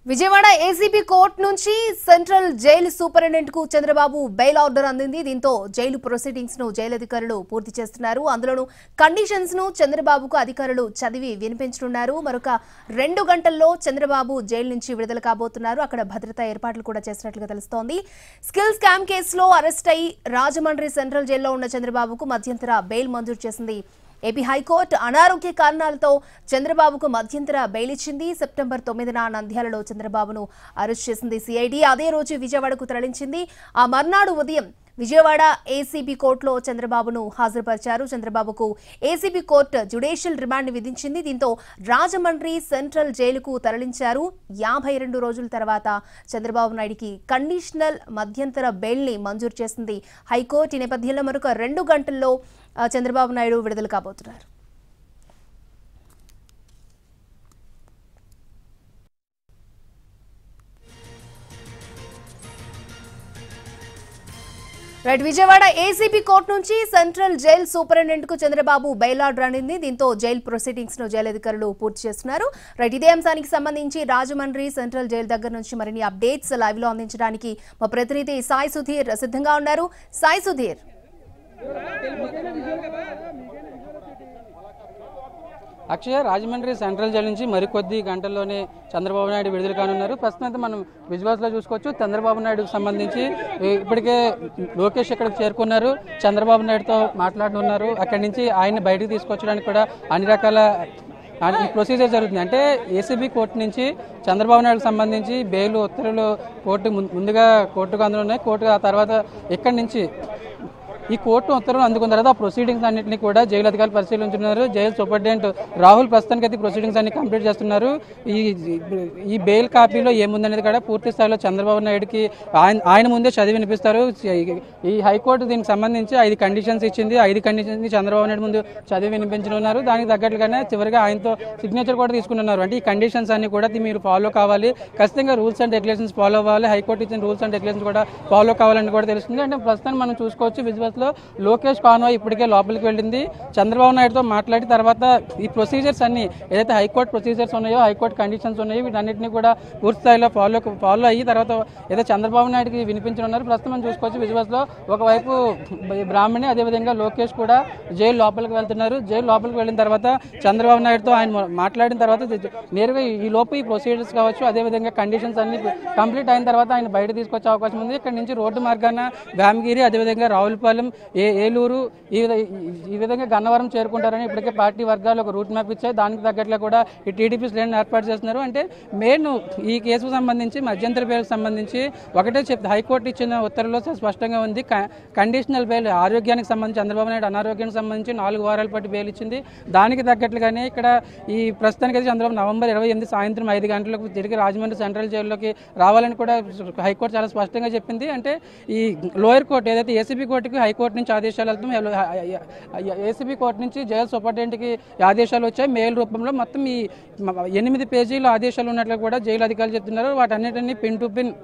Vijayawada ACB court నుంచి central jail superintendent కు Chandrababu bail order అందింది దీంతో జైలు ప్రొసీడింగ్స్ ను జైలు అధికారులు పూర్తి చేస్తున్నారు అందులోనూ కండిషన్స్ ను చంద్రబాబుకు అధికారులు చదివి వినిపించనున్నారు మరొక రెండు గంటల్లో చంద్రబాబు జైలు నుంచి విడుదల కాబోతున్నారు అక్కడ భద్రతా ఏర్పాట్లు కూడా చేసినట్లుగా తెలుస్తోంది స్కిల్ స్కామ్ కేసులో అరెస్ట్ అయి రాజమండ్రి సెంట్రల్ జైల్లో ఉన్న చంద్రబాబుకు మధ్యంతర బెయిల్ మంజూరు చేసింది ఏపీ హైకోర్టు అనారోగ్య కారణాలతో చంద్రబాబుకు మధ్యంతర బెయిల్ ఇచ్చింది సెప్టెంబర్ తొమ్మిదిన నంద్యాలలో చంద్రబాబును అరెస్ట్ చేసింది సిఐడి అదే రోజు విజయవాడకు తరలించింది ఆ మర్నాడు ఉదయం విజయవాడ ఏసీబీ కోర్టులో చంద్రబాబును హాజరుపరిచారు చంద్రబాబుకు ఏసీబీ కోర్టు జ్యుడిషియల్ రిమాండ్ విధించింది దీంతో రాజమండ్రి సెంట్రల్ జైలుకు తరలించారు యాభై రెండు రోజుల తర్వాత చంద్రబాబు నాయుడికి కండిషనల్ మధ్యంతర బెయిల్ని మంజూరు చేసింది హైకోర్టు ఈ నేపథ్యంలో మరొక రెండు గంటల్లో ఆ, చంద్రబాబు నాయుడు విడుదల కాబోతున్నారు రైట్ విజయవాడ ఏసీబీ కోర్టు నుంచి సెంట్రల్ జైల్ సూపరింటెండెంట్ కు చంద్రబాబు బెయిల్ ఆర్డర్ అందింది దీంతో జైల్ ప్రొసీడింగ్స్ ను జైలు అధికారులు పూర్తి చేస్తున్నారు రైట్ ఇదే అంశానికి సంబంధించి రాజమండ్రి సెంట్రల్ జైలు దగ్గర నుంచి మరిన్ని అప్డేట్స్ లైవ్ లో అందించడానికి మా ప్రతినిధి సాయి సుధీర్ సిద్ధంగా ఉన్నారు సాయి సుధీర్ అక్షయ రాజమండ్రి సెంట్రల్ జైలు నుంచి మరికొద్ది గంటల్లోనే చంద్రబాబు నాయుడు విడుదల కానున్నారు ప్రస్తుతం అయితే మనం విజువల్స్లో చూసుకోవచ్చు చంద్రబాబు నాయుడుకు సంబంధించి ఈ- ఇప్పటికే లోకేష్ ఇక్కడికి చేరుకున్నారు చంద్రబాబు నాయుడుతో మాట్లాడనున్నారు అక్కడి నుంచి ఆయన్ని బయటకు తీసుకొచ్చడానికి కూడా అన్ని రకాల ఆ- ఈ ప్రొసీజర్ జరుగుతుంది అంటే ఏసీబీ కోర్టు నుంచి చంద్రబాబు నాయుడుకు సంబంధించి బెయిల్ ఉత్తర్వులు కోర్టు ముం- ముందుగా కోర్టుకు అందులో కోర్టు ఆ తర్వాత ఇక్కడి నుంచి ఈ కోర్టు ఉత్తర్వులు అందుకున్న తర్వాత ఆ ప్రొసీడింగ్స్ అన్నింటినీ కూడా జైలు అధికారులు పరిశీలించున్నారు జైలు సూపరింటెండెంట్ రాహుల్ ప్రస్తుతానికి అయితే ప్రొసీడింగ్స్ అన్ని కంప్లీట్ చేస్తున్నారు ఈ ఈ బెయిల్ కాపీలో ఏముందనేది కూడా పూర్తి స్థాయిలో చంద్రబాబు నాయుడుకి ఆయన ఆయన ముందే చదివి వినిపిస్తారు ఈ హైకోర్టు దీనికి సంబంధించి ఐదు కండిషన్స్ ఇచ్చింది ఐదు కండిషన్స్ చంద్రబాబు నాయుడు ముందు చదివి వినిపించనున్నారు దానికి తగ్గట్లుగానే చివరిగా ఆయనతో సిగ్నేచర్ కూడా తీసుకున్నారు అంటే ఈ కండిషన్స్ అన్ని కూడా ఇది మీరు ఫాలో కావాలి ఖచ్చితంగా రూల్స్ అండ్ రెగ్యులేషన్స్ ఫాలో అవ్వాలి హైకోర్టు ఇచ్చిన రూల్స్ అండ్ రెగ్యులేషన్స్ కూడా ఫాలో కావాలని కూడా తెలుస్తుంది అంటే ప్రస్తుతం మనం చూసుకోవచ్చు విజువల్స్ లో లోకేష్ కాన్వాయ్ ఇప్పటికే లోపలికి వెళ్ళింది చంద్రబాబు నాయుడుతో మాట్లాడి తర్వాత ఈ ప్రొసీజర్స్ అన్ని ఏదైతే హైకోర్టు ప్రొసీజర్స్ ఉన్నాయో హైకోర్టు కండిషన్స్ ఉన్నాయో వీటన్నిటిని కూడా పూర్తి స్థాయిలో ఫాలో ఫాలో అయ్యి తర్వాత ఏదో చంద్రబాబు నాయుడుకి వినిపించనున్నారు ప్రస్తుతం మనం చూసుకోవచ్చు విజువల్స్ లో ఒకవైపు ఈ బ్రాహ్మణి అదేవిధంగా లోకేష్ కూడా జైలు లోపలికి వెళ్తున్నారు జైలు లోపలికి వెళ్ళిన తర్వాత చంద్రబాబు నాయుడుతో ఆయన మా- మాట్లాడిన తర్వాత నేరుగా ఈ లోపు ఈ ప్రొసీజర్స్ కావచ్చు అదేవిధంగా కండిషన్స్ అన్ని కంప్లీట్ అయిన తర్వాత ఆయన బయట తీసుకొచ్చే అవకాశం ఉంది ఇక్కడ నుంచి రోడ్డు మార్గాన వేమగిరి అదేవిధంగా రావులపాలెం ఏ ఏలూరు ఈ విధ- ఈ- ఈ విధంగా గన్నవరం చేరుకుంటారని ఇప్పటికే పార్టీ వర్గాలు ఒక రూట్ మ్యాప్ ఇచ్చాయి దానికి తగ్గట్లుగా కూడా ఈ టీడీపీ శ్రేణిని ఏర్పాటు చేస్తున్నారు అంటే మెయిన్ ఈ కేసుకు సంబంధించి మధ్యంతర బెయిల్కి సంబంధించి ఒకటే చెప్ హైకోర్టు ఇచ్చిన ఉత్తర్వులో చాలా స్పష్టంగా ఉంది క- కండిషనల్ బెయిల్ ఆరోగ్యానికి సంబంధించి చంద్రబాబు నాయుడు అనారోగ్యానికి సంబంధించి నాలుగు వారాల పాటు బెయిల్ ఇచ్చింది దానికి తగ్గట్లుగానే ఇక్కడ ఈ ప్రస్తుతానికి అయితే చంద్రబాబు నవంబర్ ఇరవై ఎనిమిది సాయంత్రం ఐదు గంటలకు తిరిగి రాజమండ్రి సెంట్రల్ జైల్లోకి రావాలని కూడా హైకోర్టు చాలా స్పష్టంగా చెప్పింది అంటే ఈ లోయర్ కోర్టు ఏదైతే ఏసీబీ కోర్టుకి హైకోర్టు నుంచి ఆదేశాలు వెళ్తాం ఏసీబీ కోర్టు నుంచి జైలు సూపరింటెండెంట్కి ఆదేశాలు వచ్చాయి మెయిల్ రూపంలో మొత్తం ఈ మ- ఎనిమిది పేజీల ఆదేశాలు ఉన్నట్లు కూడా జైలు అధికారులు చెప్తున్నారు వాటన్నిటిని పిన్ టు పిన్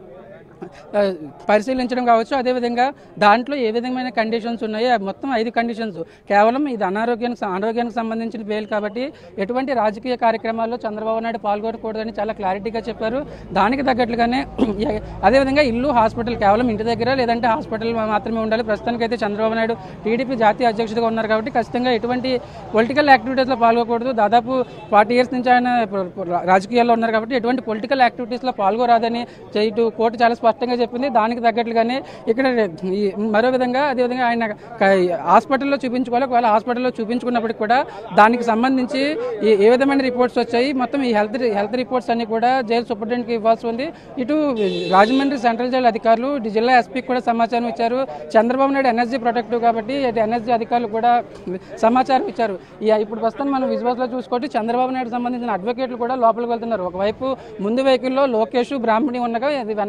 ఆ, పరిశీలించడం కావచ్చు అదేవిధంగా దాంట్లో ఏ విధమైన కండిషన్స్ ఉన్నాయో అవి మొత్తం ఐదు కండిషన్స్ కేవలం ఇది అనారోగ్యానికి అనారోగ్యానికి సంబంధించిన బెయిల్ కాబట్టి ఎటువంటి రాజకీయ కార్యక్రమాల్లో చంద్రబాబు నాయుడు పాల్గొనకూడదని చాలా క్లారిటీగా చెప్పారు దానికి తగ్గట్లుగానే ఎ- అదేవిధంగా ఇల్లు హాస్పిటల్ కేవలం ఇంటి దగ్గర లేదంటే హాస్పిటల్ మాత్రమే ఉండాలి ప్రస్తుతానికి అయితే చంద్రబాబు నాయుడు టీడీపీ జాతీయ అధ్యక్షుడిగా ఉన్నారు కాబట్టి ఖచ్చితంగా ఎటువంటి పొలిటికల్ యాక్టివిటీస్లో పాల్గొకూడదు దాదాపు ఫార్టీ ఇయర్స్ నుంచి ఆయన ప్ర- ప్ర- రాజకీయాల్లో ఉన్నారు కాబట్టి ఎటువంటి పొలిటికల్ యాక్టివిటీస్లో పాల్గొరాదని ఇటు కోర్టు చాలా స్పష్టంగా చెప్పింది దానికి తగ్గట్లుగానే ఇక్కడ ఈ మరో విధంగా అదేవిధంగా ఆయన క- హాస్పిటల్లో చూపించుకోవాలి ఒకవేళ హాస్పిటల్లో చూపించుకున్నప్పటికి కూడా దానికి సంబంధించి ఏ- ఏ విధమైన రిపోర్ట్స్ వచ్చాయి మొత్తం ఈ హెల్త్ హెల్త్ రిపోర్ట్స్ అన్ని కూడా జైలు సూపరింటెండెంట్కి ఇవ్వాల్సి ఉంది ఇటు రాజమండ్రి సెంట్రల్ జైలు అధికారులు ఇటు జిల్లా ఎస్పీకి కూడా సమాచారం ఇచ్చారు చంద్రబాబు నాయుడు ఎనర్జీ ప్రొటెక్టివ్ కాబట్టి ఇటు ఎనర్జీ అధికారులు కూడా సమాచారం ఇచ్చారు ఈ- ఇప్పుడు ప్రస్తుతం మనం విజువల్స్ లో చూసుకోవచ్చు చంద్రబాబు నాయుడు సంబంధించిన అడ్వకేట్లు కూడా లోపలికి వెళ్తున్నారు ఒకవైపు ముందు వెహికల్లో లోకేష్ బ్రాహ్మణి ఉండగా ఇది వెనకాల వైపులో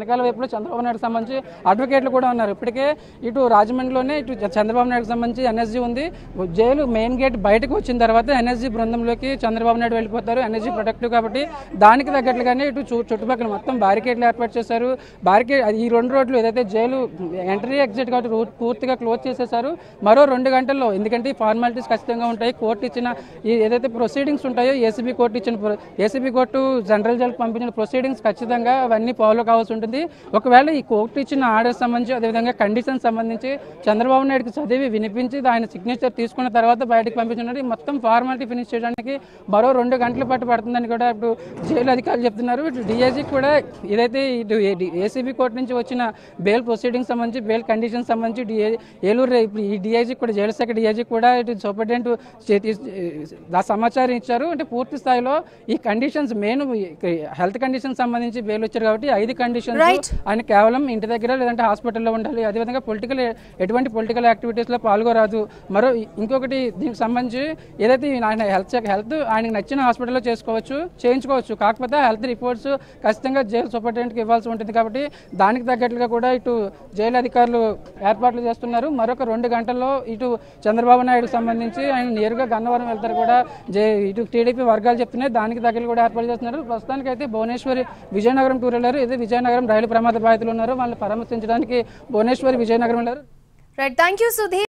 చంద్రబాబు నాయుడుకి సంబంధించి అడ్వకేట్లు కూడా ఉన్నారు ఇప్పటికే ఇటు రాజమండ్రిలోనే ఇటు చంద్రబాబు నాయుడుకి సంబంధించి ఎన్ఎస్జీ ఉంది జైలు మెయిన్ గేట్ బయటకు వచ్చిన తర్వాత ఎన్ఎస్జీ బృందంలోకి చంద్రబాబు నాయుడు వెళ్ళిపోతారు ఎన్ఎస్జీ ప్రొటెక్టివ్ కాబట్టి దానికి తగ్గట్లుగానే ఇటు చు- చుట్టుపక్కల మొత్తం బ్యారికేడ్లు ఏర్పాటు చేశారు బ్యారికేడ్ ఈ రెండు రోడ్లు ఏదైతే జైలు ఎంట్రీ ఎగ్జిట్ కాబట్టి రూట్ పూర్తిగా క్లోజ్ చేసేశారు మరో రెండు గంటల్లో ఎందుకంటే ఈ ఫార్మాలిటీస్ ఖచ్చితంగా ఉంటాయి కోర్టు ఇచ్చిన ఈ ఏదైతే ప్రొసీడింగ్స్ ఉంటాయో ఏసీబీ కోర్టు ఇచ్చిన ఏసీబీ కోర్టు జనరల్ జైలు పంపించిన ప్రొసీడింగ్స్ ఖచ్చితంగా అవన్నీ ఫాలో కావాల్సి ఉంటుంది ఒకవేళ ఈ కోర్టు ఇచ్చిన ఆర్డర్ సంబంధించి అదేవిధంగా కండిషన్ సంబంధించి చంద్రబాబు నాయుడుకి చదివి వినిపించి ఆయన సిగ్నేచర్ తీసుకున్న తర్వాత బయటకు పంపించినట్టు ఈ మొత్తం ఫార్మాలిటీ ఫినిష్ చేయడానికి మరో రెండు గంటల పాటు పడుతుందని కూడా ఇప్పుడు జైలు అధికారులు చెప్తున్నారు ఇటు డిఐజీ కూడా ఏదైతే ఇటు ఏసీబీ కోర్టు నుంచి వచ్చిన బెయిల్ ప్రొసీడింగ్స్ సంబంధించి బెయిల్ కండిషన్స్ సంబంధించి డిఏ ఏలూరు ఇప్పుడు ఈ డిఐజీ కూడా జైలు శాఖ డిఐజీ కూడా ఇటు సూపరింటెండెంట్ ఆ సమాచారం ఇచ్చారు అంటే పూర్తి స్థాయిలో ఈ కండిషన్స్ మెయిన్ హెల్త్ కండిషన్ సంబంధించి బెయిల్ వచ్చారు కాబట్టి ఈ ఐదు కండిషన్స్ Right. ఆయన కేవలం ఇంటి దగ్గర లేదంటే హాస్పిటల్లో ఉండాలి అదేవిధంగా పొలిటికల్ ఎటువంటి పొలిటికల్ యాక్టివిటీస్లో పాల్గొరాదు మరో ఇంకొకటి దీనికి సంబంధించి ఏదైతే ఆయన హెల్త్ చెక్ హెల్త్ ఆయనకు నచ్చిన హాస్పిటల్లో చేసుకోవచ్చు చేయించుకోవచ్చు కాకపోతే హెల్త్ రిపోర్ట్స్ ఖచ్చితంగా జైలు సూపరింటెండెంట్కి ఇవ్వాల్సి ఉంటుంది కాబట్టి దానికి తగ్గట్లుగా కూడా ఇటు జైలు అధికారులు ఏర్పాట్లు చేస్తున్నారు మరొక రెండు గంటల్లో ఇటు చంద్రబాబు నాయుడుకి సంబంధించి ఆయన నేరుగా గన్నవరం వెళ్తారు కూడా జై ఇటు టీడీపీ వర్గాలు చెప్తున్నాయి దానికి తగ్గలు కూడా ఏర్పాటు చేస్తున్నారు ప్రస్తుతానికైతే భువనేశ్వరి విజయనగరం టూర్ వెళ్ళారు ఇది విజయనగరం రైలు ప్రమాద బాధితులు ఉన్నారు వాళ్ళని పరామర్శించడానికి భువనేశ్వరి విజయనగరం వెళ్ళారు రైట్ థ్యాంక్ యూ సుధీర్